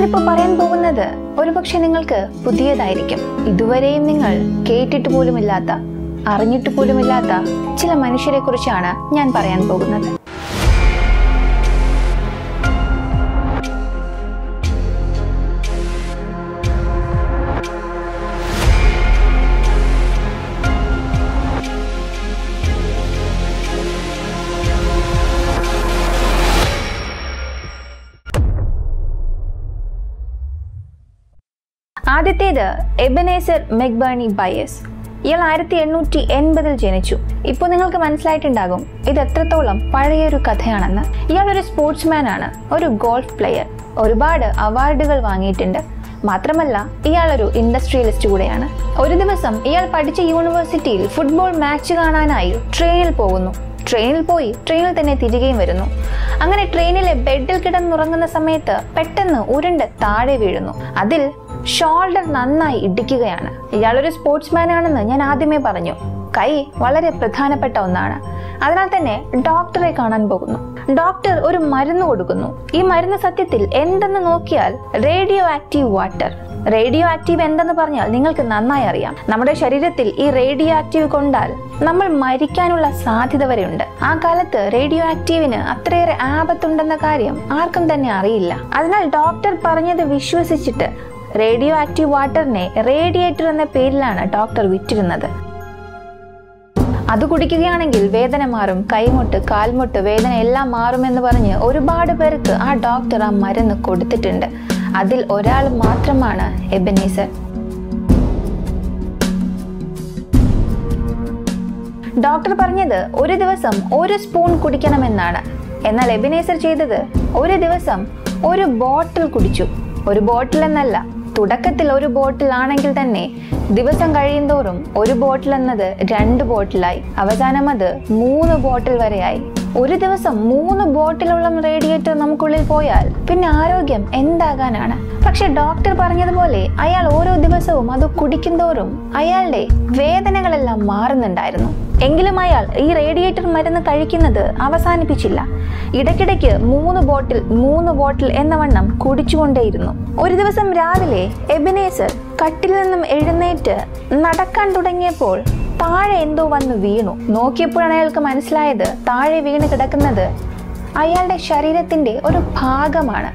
ഞാനിപ്പോ പറയാൻ പോകുന്നത് ഒരുപക്ഷെ നിങ്ങൾക്ക് പുതിയതായിരിക്കും ഇതുവരെയും നിങ്ങൾ കേട്ടിട്ട് പോലുമില്ലാത്ത അറിഞ്ഞിട്ട് പോലുമില്ലാത്ത ചില മനുഷ്യരെ കുറിച്ചാണ് ഞാൻ പറയാൻ പോകുന്നത് ആദ്യത്തേത് എബനേസർ മെഗ്ബേണി ബയസ് ഇയാൾ ആയിരത്തി എണ്ണൂറ്റി എൺപതിൽ ജനിച്ചു ഇപ്പോൾ നിങ്ങൾക്ക് മനസ്സിലായിട്ടുണ്ടാകും ഇത് എത്രത്തോളം പഴയൊരു കഥയാണെന്ന് ഇയാൾ ഒരു സ്പോർട്സ്മാൻ ആണ് ഒരു ഗോൾഫ് പ്ലെയർ ഒരുപാട് അവാർഡുകൾ വാങ്ങിയിട്ടുണ്ട് മാത്രമല്ല ഇയാൾ ഒരു ഇൻഡസ്ട്രിയലിസ്റ്റ് കൂടെയാണ് ഒരു ദിവസം ഇയാൾ പഠിച്ച യൂണിവേഴ്സിറ്റിയിൽ ഫുട്ബോൾ മാച്ച് കാണാനായി ട്രെയിനിൽ പോകുന്നു ട്രെയിനിൽ പോയി ട്രെയിനിൽ തന്നെ തിരികെയും വരുന്നു അങ്ങനെ ട്രെയിനിലെ ബെഡിൽ കിടന്നുറങ്ങുന്ന സമയത്ത് പെട്ടെന്ന് ഉരുണ്ട് താഴെ വീഴുന്നു അതിൽ ഷോൾഡർ നന്നായി ഇടിക്കുകയാണ് ഇയാളൊരു സ്പോർട്സ്മാൻ ആണെന്ന് ഞാൻ ആദ്യമേ പറഞ്ഞു കൈ വളരെ പ്രധാനപ്പെട്ട ഒന്നാണ് അതിനാൽ തന്നെ ഡോക്ടറെ കാണാൻ പോകുന്നു ഡോക്ടർ ഒരു മരുന്ന് കൊടുക്കുന്നു ഈ മരുന്ന് സത്യത്തിൽ എന്തെന്ന് നോക്കിയാൽ radioactive water radioactive എന്തെന്ന് പറഞ്ഞാൽ നിങ്ങൾക്ക് നന്നായി അറിയാം നമ്മുടെ ശരീരത്തിൽ ഈ റേഡിയോ ആക്റ്റീവ് കൊണ്ടാൽ നമ്മൾ മരിക്കാനുള്ള സാധ്യത വരെയുണ്ട് ആ കാലത്ത് റേഡിയോ ആക്റ്റീവിന് അത്രയേറെ ആപത്തുണ്ടെന്ന കാര്യം ആർക്കും തന്നെ അറിയില്ല അതിനാൽ ഡോക്ടർ പറഞ്ഞത് വിശ്വസിച്ചിട്ട് റേഡിയോ ആക്റ്റീവ് വാട്ടറിനെ റേഡിയേറ്റർ എന്ന പേരിലാണ് ഡോക്ടർ വിറ്റിരുന്നത് അത് കുടിക്കുകയാണെങ്കിൽ വേദന മാറും കൈമുട്ട് കാൽമുട്ട് വേദന എല്ലാം മാറുമെന്ന് പറഞ്ഞ് ഒരുപാട് പേർക്ക് ആ ഡോക്ടർ ആ മരുന്ന് കൊടുത്തിട്ടുണ്ട് അതിൽ ഒരാൾ മാത്രമാണ് എബനീസർ ഡോക്ടർ പറഞ്ഞത് ഒരു ദിവസം ഒരു സ്പൂൺ കുടിക്കണമെന്നാണ് എന്നാൽ എബിനേസർ ചെയ്തത് ഒരു ദിവസം ഒരു ബോട്ടിൽ കുടിച്ചു ഒരു ബോട്ടിൽ എന്നല്ല തുടക്കത്തിൽ ഒരു ബോട്ടിൽ ആണെങ്കിൽ തന്നെ ദിവസം കഴിയുന്തോറും ഒരു ബോട്ടിൽ എന്നത് രണ്ട് ബോട്ടിലായി അവസാനം അത് മൂന്ന് ബോട്ടിൽ വരെയായി ഒരു ദിവസം മൂന്ന് ബോട്ടിലുള്ള റേഡിയേറ്റർ നമുക്കുള്ളിൽ പോയാൽ പിന്നെ ആരോഗ്യം എന്താകാനാണ് പക്ഷെ ഡോക്ടർ പറഞ്ഞതുപോലെ അയാൾ ഓരോ ദിവസവും അത് കുടിക്കുന്തോറും അയാളുടെ വേദനകളെല്ലാം മാറുന്നുണ്ടായിരുന്നു എങ്കിലും അയാൾ ഈ റേഡിയേറ്റർ മരുന്ന് കഴിക്കുന്നത് അവസാനിപ്പിച്ചില്ല ഇടയ്ക്കിടയ്ക്ക് മൂന്ന് ബോട്ടിൽ മൂന്ന് ബോട്ടിൽ എന്ന വണ്ണം കുടിച്ചുകൊണ്ടേയിരുന്നു ഒരു ദിവസം രാവിലെ എബിനേസർ കട്ടിൽ നിന്നും എഴുന്നേറ്റ് നടക്കാൻ തുടങ്ങിയപ്പോൾ താഴെ എന്തോ വന്ന് വീണു നോക്കിയപ്പോഴാണ് അയാൾക്ക് മനസ്സിലായത് താഴെ വീണ് കിടക്കുന്നത് അയാളുടെ ശരീരത്തിന്റെ ഒരു ഭാഗമാണ്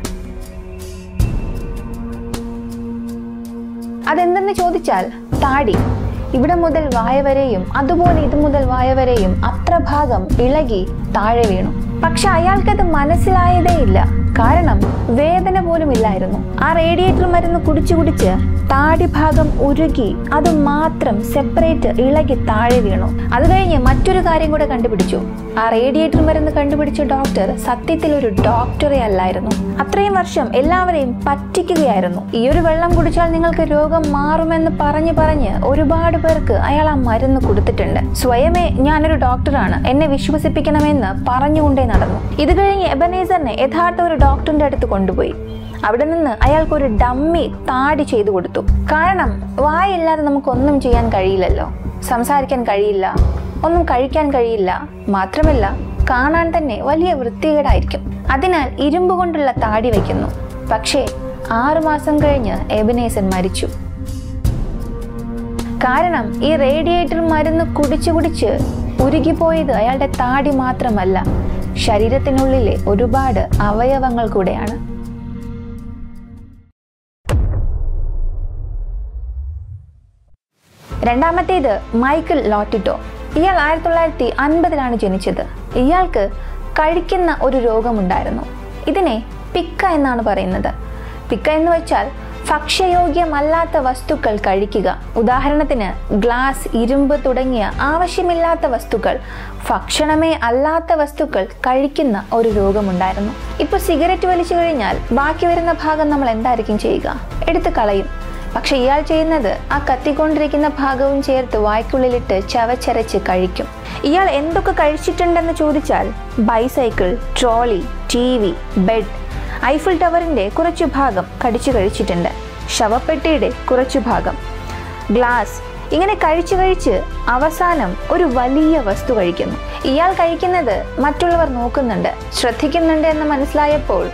അതെന്തെന്ന് ചോദിച്ചാൽ താടി ഇവിടെ മുതൽ വായ വരെയും അതുപോലെ ഇത് മുതൽ വായ വരെയും അത്ര ഭാഗം ഇളകി താഴെ വീണു പക്ഷെ അയാൾക്കത് മനസ്സിലായതേയില്ല കാരണം വേദന പോലും ഇല്ലായിരുന്നു ആ റേഡിയേറ്റർ മരുന്ന് കുടിച്ചു കുടിച്ച് താടി ഭാഗം ഉരുകി അത് മാത്രം സെപ്പറേറ്റ് ഇളകി താഴെ വീണു അത് കഴിഞ്ഞ് മറ്റൊരു കാര്യം കൂടെ കണ്ടുപിടിച്ചു ആ റേഡിയേറ്റർ മരുന്ന് കണ്ടുപിടിച്ച ഡോക്ടർ സത്യത്തിൽ ഒരു ഡോക്ടറെ അല്ലായിരുന്നു അത്രയും വർഷം എല്ലാവരെയും പറ്റിക്കുകയായിരുന്നു ഈ ഒരു വെള്ളം കുടിച്ചാൽ നിങ്ങൾക്ക് രോഗം മാറുമെന്ന് പറഞ്ഞു പറഞ്ഞ് ഒരുപാട് പേർക്ക് അയാൾ ആ മരുന്ന് കൊടുത്തിട്ടുണ്ട് സ്വയമേ ഞാനൊരു ഡോക്ടറാണ് എന്നെ വിശ്വസിപ്പിക്കണമെന്ന് പറഞ്ഞുകൊണ്ടേ നടന്നു ഇത് കഴിഞ്ഞ് എബനേസറിനെ യഥാർത്ഥ ഒരു ഡോക്ടറിന്റെ അടുത്ത് കൊണ്ടുപോയി അവിടെ നിന്ന് അയാൾക്ക് ഒരു ഡമ്മി താടി ചെയ്തു കൊടുത്തു കാരണം വായില്ലാതെ നമുക്കൊന്നും ചെയ്യാൻ കഴിയില്ലല്ലോ സംസാരിക്കാൻ കഴിയില്ല ഒന്നും കഴിക്കാൻ കഴിയില്ല മാത്രമല്ല കാണാൻ തന്നെ വലിയ വൃത്തികേടായിരിക്കും അതിനാൽ ഇരുമ്പ് കൊണ്ടുള്ള താടി വയ്ക്കുന്നു പക്ഷേ ആറുമാസം കഴിഞ്ഞ് എബിനേസൻ മരിച്ചു കാരണം ഈ റേഡിയേറ്റർ മരുന്ന് കുടിച്ചു കുടിച്ച് ഉരുകിപ്പോയത് അയാളുടെ താടി മാത്രമല്ല ശരീരത്തിനുള്ളിലെ ഒരുപാട് അവയവങ്ങൾ കൂടെയാണ് രണ്ടാമത്തേത് മൈക്കിൾ ലോട്ടിറ്റോ ഇയാൾ ആയിരത്തി തൊള്ളായിരത്തി അൻപതിലാണ് ജനിച്ചത് ഇയാൾക്ക് കഴിക്കുന്ന ഒരു രോഗമുണ്ടായിരുന്നു ഇതിനെ പിക്ക എന്നാണ് പറയുന്നത് പിക്ക എന്ന് വെച്ചാൽ ഭക്ഷ്യയോഗ്യമല്ലാത്ത വസ്തുക്കൾ കഴിക്കുക ഉദാഹരണത്തിന് ഗ്ലാസ് ഇരുമ്പ് തുടങ്ങിയ ആവശ്യമില്ലാത്ത വസ്തുക്കൾ ഭക്ഷണമേ അല്ലാത്ത വസ്തുക്കൾ കഴിക്കുന്ന ഒരു രോഗമുണ്ടായിരുന്നു ഇപ്പൊ സിഗരറ്റ് വലിച്ചു കഴിഞ്ഞാൽ ബാക്കി വരുന്ന ഭാഗം നമ്മൾ എന്തായിരിക്കും ചെയ്യുക എടുത്ത് കളയും പക്ഷെ ഇയാൾ ചെയ്യുന്നത് ആ കത്തിക്കൊണ്ടിരിക്കുന്ന ഭാഗവും ചേർത്ത് വായ്ക്കുള്ളിലിട്ട് ചവച്ചരച്ച് കഴിക്കും ഇയാൾ എന്തൊക്കെ കഴിച്ചിട്ടുണ്ടെന്ന് ചോദിച്ചാൽ bicycle trolley T V bed Eiffel ടവറിന്റെ കുറച്ചു ഭാഗം കടിച്ചു കഴിച്ചിട്ടുണ്ട് ശവപ്പെട്ടിയുടെ കുറച്ചു ഭാഗം ഗ്ലാസ് ഇങ്ങനെ കഴിച്ചു കഴിച്ച് അവസാനം ഒരു വലിയ വസ്തു കഴിക്കുന്നു ഇയാൾ കഴിക്കുന്നത് മറ്റുള്ളവർ നോക്കുന്നുണ്ട് ശ്രദ്ധിക്കുന്നുണ്ട് എന്ന് മനസ്സിലായപ്പോൾ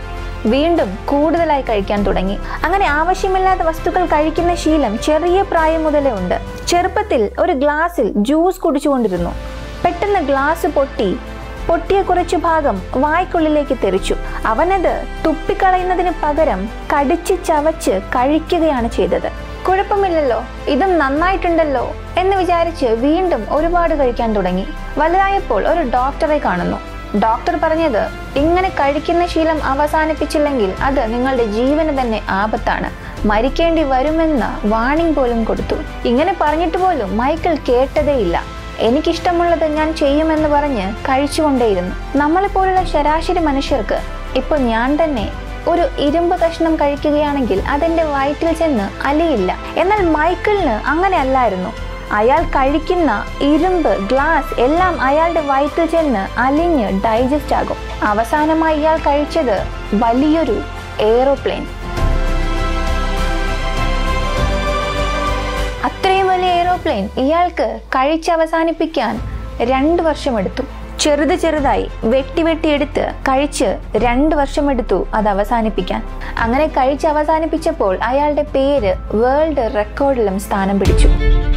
വീണ്ടും കൂടുതലായി കഴിക്കാൻ തുടങ്ങി അങ്ങനെ ആവശ്യമില്ലാത്ത വസ്തുക്കൾ കഴിക്കുന്ന ശീലം ചെറിയ പ്രായം മുതലേ ഉണ്ട് ചെറുപ്പത്തിൽ ഒരു ഗ്ലാസ്സിൽ ജ്യൂസ് കുടിച്ചുകൊണ്ടിരുന്നു പെട്ടെന്ന് ഗ്ലാസ് പൊട്ടി പൊട്ടിയ കുറച്ചു ഭാഗം വായ്ക്കുള്ളിലേക്ക് തെറിച്ചു അവനത് തുപ്പിക്കളയുന്നതിന് പകരം കടിച്ച് ചവച്ച് കഴിക്കുകയാണ് ചെയ്തത് കുഴപ്പമില്ലല്ലോ ഇതും നന്നായിട്ടുണ്ടല്ലോ എന്ന് വിചാരിച്ച് വീണ്ടും ഒരുപാട് കഴിക്കാൻ തുടങ്ങി വലുതായപ്പോൾ ഒരു ഡോക്ടറെ കാണുന്നു ഡോക്ടർ പറഞ്ഞത് ഇങ്ങനെ കഴിക്കുന്ന ശീലം അവസാനിപ്പിച്ചില്ലെങ്കിൽ അത് നിങ്ങളുടെ ജീവന് തന്നെ ആപത്താണ് മരിക്കേണ്ടി വരുമെന്ന വാണിംഗ് പോലും കൊടുത്തു ഇങ്ങനെ പറഞ്ഞിട്ട് പോലും മൈക്കിൾ കേട്ടതേയില്ല എനിക്കിഷ്ടമുള്ളത് ഞാൻ ചെയ്യുമെന്ന് പറഞ്ഞ് കഴിച്ചുകൊണ്ടേയിരുന്നു നമ്മളെപ്പോലുള്ള ശരാശരി മനുഷ്യർക്ക് ഇപ്പോൾ ഞാൻ തന്നെ ഒരു ഇരുമ്പ് കഷ്ണം കഴിക്കുകയാണെങ്കിൽ അതെന്റെ വയറ്റിൽ ചെന്ന് അലിയില്ല എന്നാൽ മൈക്കിളിന് അങ്ങനെ അല്ലായിരുന്നു അയാൾ കഴിക്കുന്ന ഇരുമ്പ് ഗ്ലാസ് എല്ലാം അയാളുടെ വയറ്റിൽ ചെന്ന് അലിഞ്ഞ് ഡൈജസ്റ്റ് ആകും അവസാനമായി ഇയാൾ കഴിച്ചത് വലിയൊരു എയ്റോപ്ലെയിൻ അത്രയും വലിയ എയ്റോപ്ലെയിൻ ഇയാൾക്ക് കഴിച്ചവസാനിപ്പിക്കാൻ രണ്ട് വർഷമെടുത്തു ചെറുത് ചെറുതായി വെട്ടി വെട്ടിയെടുത്ത് കഴിച്ച് രണ്ട് വർഷമെടുത്തു അത് അവസാനിപ്പിക്കാൻ അങ്ങനെ കഴിച്ച് അവസാനിപ്പിച്ചപ്പോൾ അയാളുടെ പേര് വേൾഡ് റെക്കോർഡിലും സ്ഥാനം പിടിച്ചു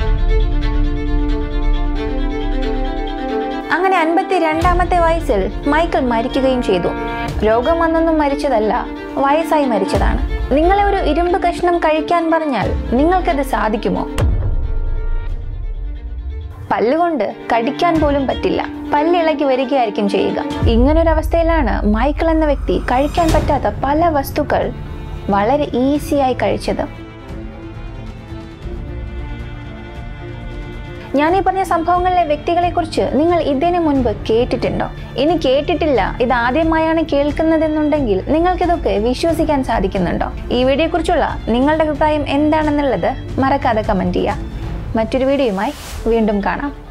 അങ്ങനെ അൻപത്തി രണ്ടാമത്തെ വയസ്സിൽ മൈക്കിൾ മരിക്കുകയും ചെയ്തു രോഗം വന്നൊന്നും മരിച്ചതല്ല വയസ്സായി മരിച്ചതാണ് നിങ്ങളെ ഒരു ഇരുമ്പ് കഷ്ണം കഴിക്കാൻ പറഞ്ഞാൽ നിങ്ങൾക്കത് സാധിക്കുമോ പല്ലുകൊണ്ട് കടിക്കാൻ പോലും പറ്റില്ല പല്ലിളക്കി വരികയായിരിക്കും ചെയ്യുക ഇങ്ങനൊരവസ്ഥയിലാണ് മൈക്കിൾ എന്ന വ്യക്തി കഴിക്കാൻ പറ്റാത്ത പല വസ്തുക്കൾ വളരെ ഈസിയായി കഴിച്ചത് ഞാൻ ഈ പറഞ്ഞ സംഭവങ്ങളിലെ വ്യക്തികളെ കുറിച്ച് നിങ്ങൾ ഇതിനു മുൻപ് കേട്ടിട്ടുണ്ടോ ഇനി കേട്ടിട്ടില്ല ഇത് ആദ്യമായാണ് കേൾക്കുന്നതെന്നുണ്ടെങ്കിൽ നിങ്ങൾക്കിതൊക്കെ വിശ്വസിക്കാൻ സാധിക്കുന്നുണ്ടോ ഈ വീഡിയോയെ കുറിച്ചുള്ള നിങ്ങളുടെ അഭിപ്രായം എന്താണെന്നുള്ളത് മറക്കാതെ കമന്റ് ചെയ്യുക മറ്റൊരു വീഡിയോയുമായി വീണ്ടും കാണാം